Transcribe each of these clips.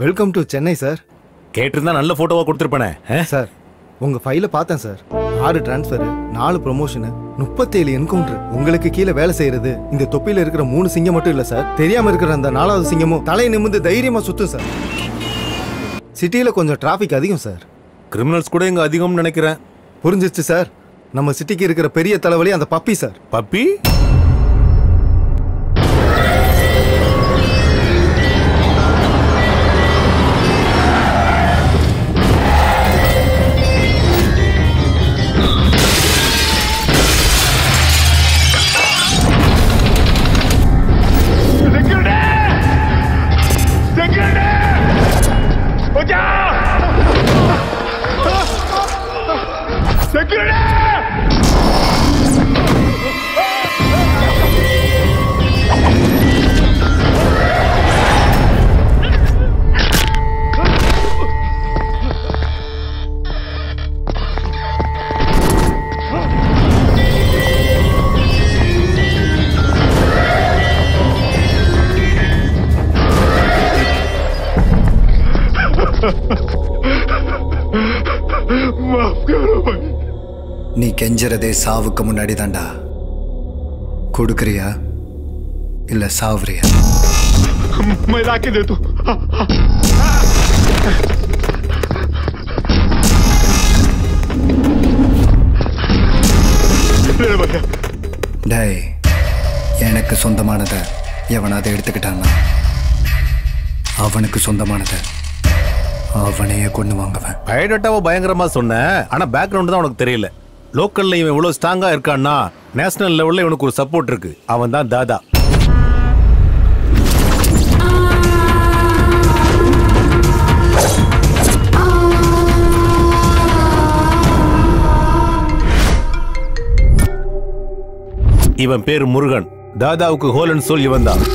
Welcome to Chennai sir கேட்டிருந்தா நல்ல போட்டோவா கொடுத்துருப்பேனே ஆ? Sir உங்க ஃபைலை பார்த்தேன் சார் ஆறு டிரான்ஸ்ஃபர் நாலு ப்ரொமோஷனு முப்பத்தேழு என்கவுண்டர் உங்களுக்கு கீழே வேலை செய்யறது இந்த தொப்பியில இருக்கிற மூணு சிங்கம் மட்டும் இல்ல சார் தெரியாம இருக்கிற அந்த நாலாவது சிங்கமும் தலை நிமிந்து தைரியமா சுத்தும் சார் சிட்டியில கொஞ்சம் டிராஃபிக் அதிகம் சார் கிரிமினல்ஸ் கூட இங்க அதிகம்னு நினைக்கிறேன் புரிஞ்சிச்சு சார் நம்ம சிட்டிக்கு இருக்கிற பெரிய தலைவலி அந்த பப்பி சார் பப்பி நீ கெஞ்சறதே சாவுக்கு முன்னாடி தான்டா கொடுக்குறியா இல்ல சாவுறியா मैं ला के दे तू ले भैया டேய் எனக்கு சொந்தமானதை எவனாவது எடுத்துக்கிட்டான்னா அவனுக்கு சொந்தமானதை அவனையே கொண்டு வாங்குவேன் பயோடேட்டாவை பயங்கரமா சொன்னேன் ஆனா பேக்ரவுண்ட் தான் உனக்கு தெரியல லோக்கல்ல இவன் இவ்வளவு ஸ்ட்ராங்கா இருக்கான்னா நேஷனல் லெவல்ல இவனுக்கு ஒரு சப்போர்ட் இருக்கு அவன் தான் தாதா இவன் பேரு முருகன் தாதாவுக்கு ஹோலன் சொல் இவன் தான்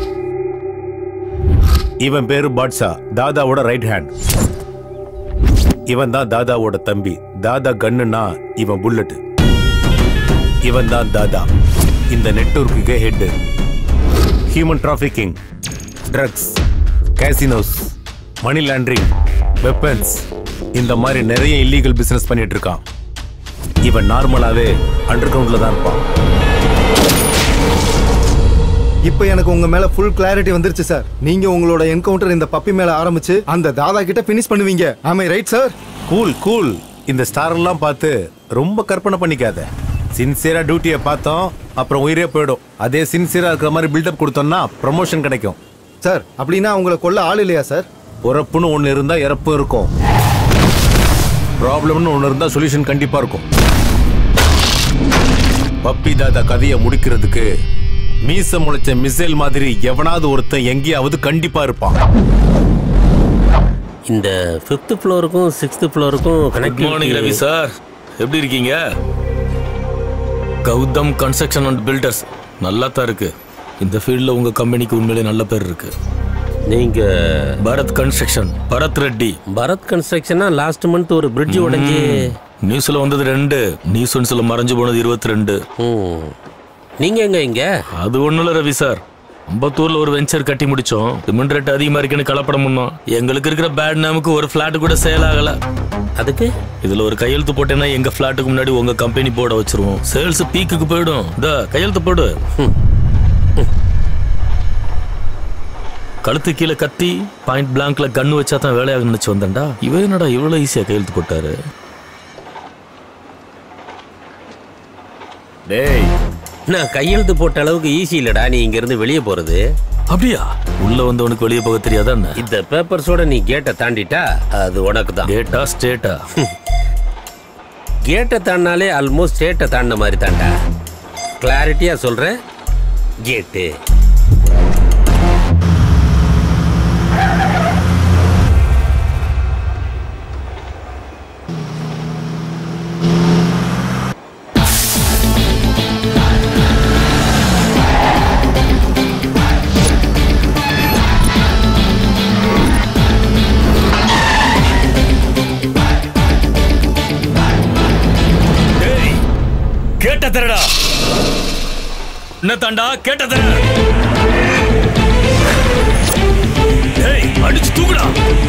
இவன் பேரு பாட்ஷா தாதாவோட ரைட் ஹேண்ட் இவன் தான் தாதாவோட தம்பி தாதா கண்ணுனா இவன் புல்லட் இவன் தான் தாதா இந்த நெட்வொர்க்குக்கே head human trafficking drugs casinos money laundering weapons இந்த மாதிரி நிறைய இல்லீகல் பிசினஸ் பண்ணிட்டு இருக்கான் இவன் நார்மலாவே அண்டர் கிரவுண்ட்ல தான் இருப்பான் இப்போ எனக்கு உங்க மேல ஃபுல் கிளாரிட்டி வந்துருச்சு சார் நீங்க உங்களோட என்கவுண்டர் இந்த பப்பி மேல ஆரம்பிச்சு அந்த தாதா கிட்ட ஃபினிஷ் பண்ணுவீங்க ஆமை ரைட் சார் கூல் கூல் இந்த ஸ்டார் எல்லாம் பார்த்து ரொம்ப கற்பனை பண்ணிக்காத சின்சியரா டியூட்டியை பார்த்தோம் அப்புறம் உயிரே போயிடும் அதே சின்சியரா இருக்கிற மாதிரி பில்டப் கொடுத்தோம்னா ப்ரமோஷன் கிடைக்கும் சார் அப்படின்னா உங்களை கொல்ல ஆள் இல்லையா சார் பிறப்புன்னு ஒன்று இருந்தா இறப்பு இருக்கும் ப்ராப்ளம்னு ஒன்று இருந்தா சொல்யூஷன் கண்டிப்பா இருக்கும் பப்பி தாதா கதையை முடிக்கிறதுக்கு மீச முளைச்ச மிசைல் மாதிரி எவனாவது ஒருத்தன் எங்கேயாவது கண்டிப்பா இருப்பான் இந்த ஃபிஃப்த் ஃப்ளோருக்கும் சிக்ஸ்த் ஃப்ளோருக்கும் குட் மார்னிங் ரவி சார் எப்படி இருக்கீங்க கௌதம் கன்ஸ்ட்ரக்ஷன் அண்ட் பில்டர்ஸ் நல்லா தான் இருக்கு இந்த ஃபீல்டில் உங்க கம்பெனிக்கு உண்மையிலே நல்ல பேர் இருக்கு நீங்க பரத் கன்ஸ்ட்ரக்ஷன் பரத் ரெட்டி பரத் கன்ஸ்ட்ரக்ஷனா லாஸ்ட் மந்த் ஒரு பிரிட்ஜ் உடைஞ்சு நியூஸ்ல வந்தது ரெண்டு நியூஸ் ஒன்ஸ்ல மறைஞ்சு போனது இருபத்தி ரெண்டு ம். நீங்க எங்க இங்க அது ஒண்ணும் இல்ல ரவி சார் அம்பத்தூர்ல ஒரு வெஞ்சர் கட்டி முடிச்சோம் சிமெண்ட் ரேட் அதிகமா இருக்குன்னு கலப்படம் பண்ணோம் எங்களுக்கு இருக்கிற பேட் நேமுக்கு ஒரு பிளாட் கூட சேல் ஆகல அதுக்கு இதுல ஒரு கையெழுத்து போட்டேன்னா எங்க பிளாட்டுக்கு முன்னாடி உங்க கம்பெனி போர்டை வச்சிருவோம் சேல்ஸ் பீக்குக்கு போயிடும் இந்த கையெழுத்து போடு கழுத்து கீழே கத்தி பாயிண்ட் பிளாங்க்ல கண்ணு வச்சா தான் வேலையாக நினைச்சு வந்தேன்டா இவன் என்னடா இவ்வளவு ஈஸியா கையெழுத்து போட்டாரு டேய் நான் கையெழுத்து போட்ட அளவுக்கு ஈஸி இல்லடா நீ இங்க இருந்து வெளியே போறது அப்படியா உள்ள வந்தவனுக்கு வெளியே போக தெரியாதா என்ன இந்த பேப்பர்ஸோட நீ கேட்டை தாண்டிட்டா அது உனக்கு தான் டேட்டா ஸ்டேட்டா கேட்டை தாண்டினாலே ஆல்மோஸ்ட் ஸ்டேட்டை தாண்டின மாதிரி தாண்டா கிளாரிட்டியா சொல்றேன் கேட்டு டேய் கேட்ட தரடா என்ன தாண்டா கேட்ட தர டேய் அடிச்சு தூக்குடா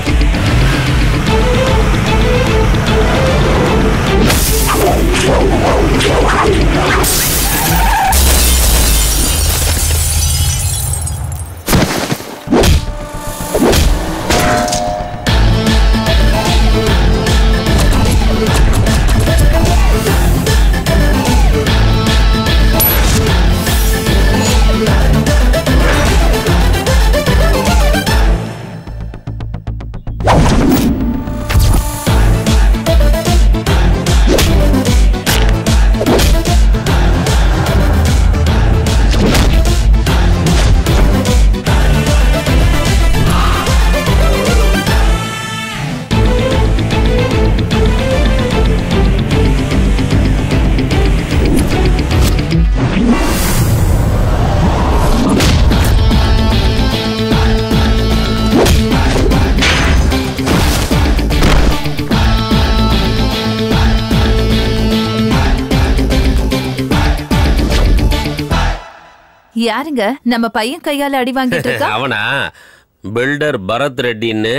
யாருங்க நம்ம பையன் கையால அடி வாங்கிட்டு இருக்கா அவனா பில்டர் பரத் ரெட்டின்னு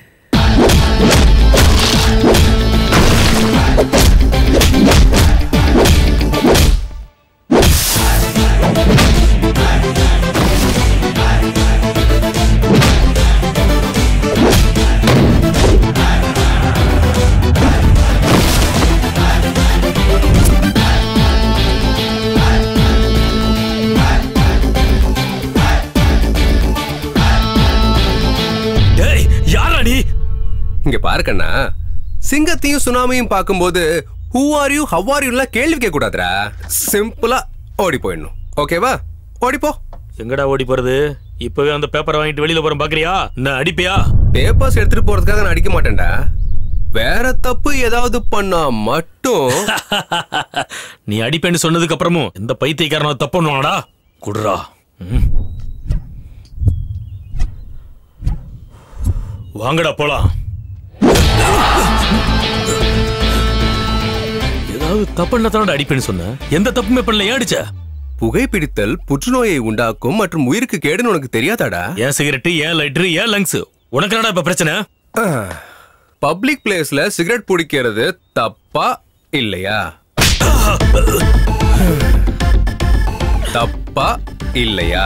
டேய் யாரா நீ இங்க பாருக்கண்ணா சிங்கத்தையும் சுனாமியும் பார்க்கும்போது who are you how are யூலாம் கேள்வி கேட்க கூடாதுடா சிம்பிளா ஓடி போயிடணும் ஓகேவா ஓடி போ எங்கடா ஓடி போறது இப்பவே அந்த பேப்பரை வாங்கிட்டு வெளியில போறேன் பாக்குறியா நான் அடிப்பியா பேப்பர்ஸ் எடுத்துட்டு போறதுக்காக நான் அடிக்க மாட்டேன்டா வேற தப்பு ஏதாவது பண்ணா மட்டும் நீ அடிப்பேன்னு சொன்னதுக்கு அப்புறமும் எந்த பைத்தியக்காரன தப்பு பண்ணுவாடா குடுறா ம். வாங்கடா போலாம் ஏதாவது தப்புன்னா தானடா அடிப்பேன்னு சொன்ன எந்த தப்புமே பண்ணல ஏன் அடிச்ச புகைப்பிடித்தல் புற்றுநோயை உண்டாக்கும் மற்றும் உயிருக்கு கேடுன்னு உனக்கு தெரியாதாடா ஏன் சிகரெட் ஏன் லைட்டர் ஏன் லங்ஸ் உனக்கு என்னடா இப்ப பிரச்சனை பப்ளிக் பிளேஸ்ல சிகரெட் பிடிக்கிறது தப்பா இல்லையா தப்பா இல்லையா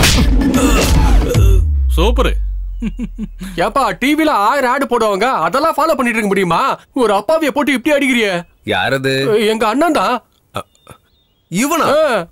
சூப்பர் ஏப்பா டிவில ஆயிரம் ஆடு போடுவாங்க அதெல்லாம் ஃபாலோ பண்ணிட்டு இருக்க முடியுமா ஒரு அப்பாவிய போட்டு இப்படி அடிக்கிறிய யாரது எங்க அண்ணன் தான் இவனா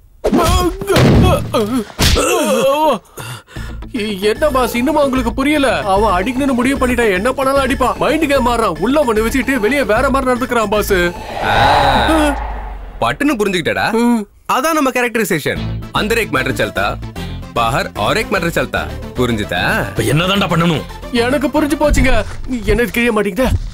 என்ன பாஸ் இன்னுமா உங்களுக்கு புரியல அவன் அடிக்கணும்னு முடிவு பண்ணிட்டான் என்ன பண்ணாலும் அடிப்பான் மைண்டுக்கே மாறான் உள்ள ஒண்ணு வச்சுக்கிட்டு வெளியே வேற மாதிரி நடந்துக்கிறான் பாஸ் பட்டுன்னு புரிஞ்சுக்கிட்டடா அதான் நம்ம கேரக்டரைசேஷன் अंदर एक मैटर चलता बाहर और एक मैटर चलता புரிஞ்சுதா இப்ப என்னதான்டா பண்ணணும் எனக்கு புரிஞ்சு போச்சுங்க எனக்கு தெரிய மாட்டேங்குதே